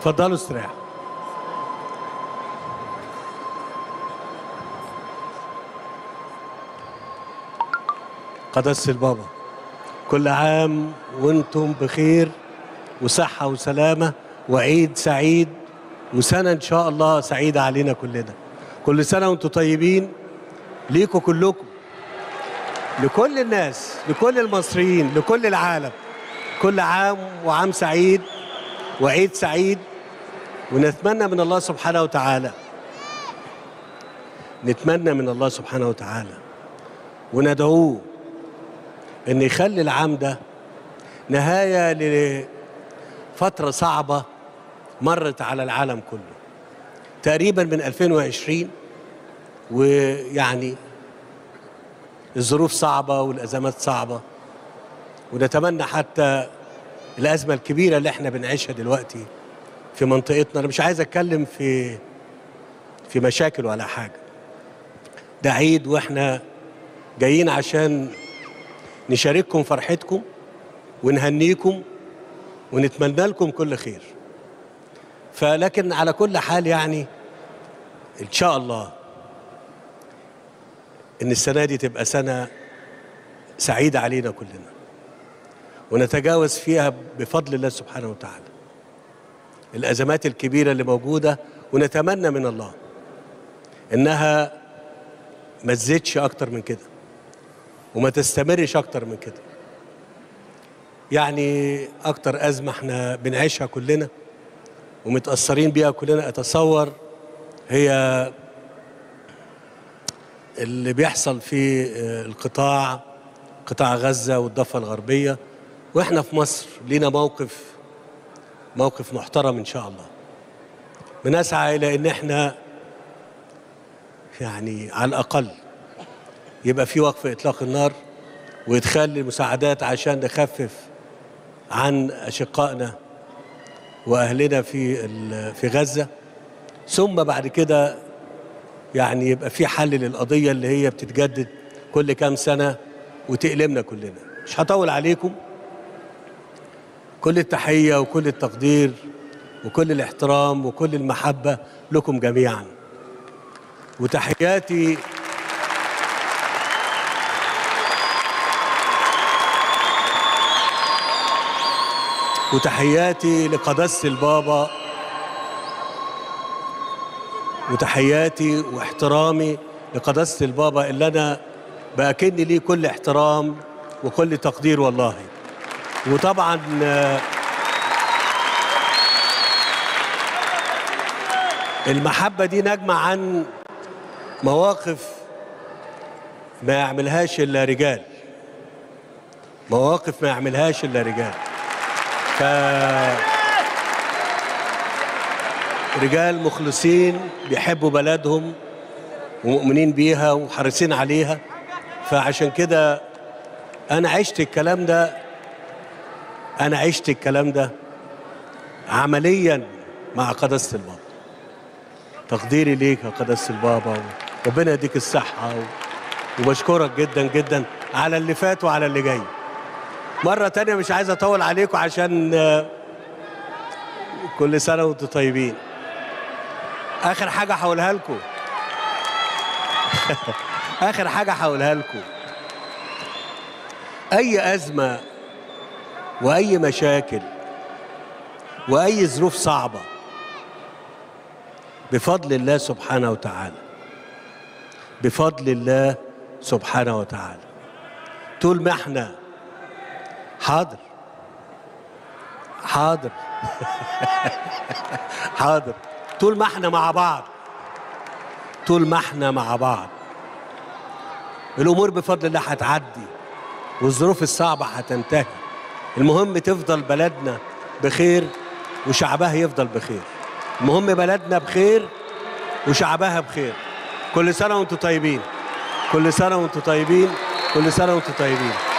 اتفضلوا استريحوا قدس البابا كل عام وانتم بخير وصحة وسلامة وعيد سعيد وسنة إن شاء الله سعيدة علينا كلنا كل سنة وانتم طيبين ليكوا كلكم لكل الناس لكل المصريين لكل العالم كل عام وعام سعيد وعيد سعيد ونتمنى من الله سبحانه وتعالى نتمنى من الله سبحانه وتعالى وندعوه ان يخلي العام ده نهايه لفتره صعبه مرت على العالم كله تقريبا من 2020 ويعني الظروف صعبه والازمات صعبه ونتمنى حتى الازمه الكبيره اللي احنا بنعيشها دلوقتي في منطقتنا انا مش عايز اتكلم في في مشاكل ولا حاجه ده عيد واحنا جايين عشان نشارككم فرحتكم ونهنيكم ونتمنى لكم كل خير فلكن على كل حال يعني ان شاء الله ان السنه دي تبقى سنه سعيده علينا كلنا ونتجاوز فيها بفضل الله سبحانه وتعالى الازمات الكبيره اللي موجوده ونتمنى من الله انها ما تزيدش اكتر من كده وما تستمرش اكتر من كده يعني اكتر ازمه احنا بنعيشها كلنا ومتاثرين بيها كلنا اتصور هي اللي بيحصل في القطاع قطاع غزه والضفه الغربيه واحنا في مصر لينا موقف موقف محترم ان شاء الله بنسعى الى ان احنا يعني على الاقل يبقى في وقف اطلاق النار وادخال المساعدات عشان نخفف عن اشقائنا واهلنا في في غزه ثم بعد كده يعني يبقى في حل للقضيه اللي هي بتتجدد كل كام سنه وتألمنا كلنا مش هطول عليكم كل التحيه وكل التقدير وكل الاحترام وكل المحبه لكم جميعا وتحياتي وتحياتي لقداسة البابا وتحياتي واحترامي لقداسة البابا اللي أنا بأكن ليه كل احترام وكل تقدير والله وطبعا المحبة دي نجمة عن مواقف ما يعملهاش إلا رجال مواقف ما يعملهاش إلا رجال ف رجال مخلصين بيحبوا بلدهم ومؤمنين بيها وحريصين عليها فعشان كده انا عشت الكلام ده انا عشت الكلام ده عمليا مع قداسه البابا تقديري ليك يا قداسه البابا ربنا يديك الصحه وبشكرك جدا جدا على اللي فات وعلى اللي جاي مرة تانية مش عايز أطول عليكم عشان كل سنة وأنتم طيبين. آخر حاجة هقولها لكم. آخر حاجة هقولها لكم. أي أزمة وأي مشاكل وأي ظروف صعبة بفضل الله سبحانه وتعالى بفضل الله سبحانه وتعالى طول ما احنا حاضر حاضر حاضر طول ما احنا مع بعض طول ما احنا مع بعض الامور بفضل الله هتعدي والظروف الصعبه هتنتهي المهم تفضل بلدنا بخير وشعبها يفضل بخير المهم بلدنا بخير وشعبها بخير كل سنه وانتم طيبين كل سنه وانتم طيبين كل سنه وانتم طيبين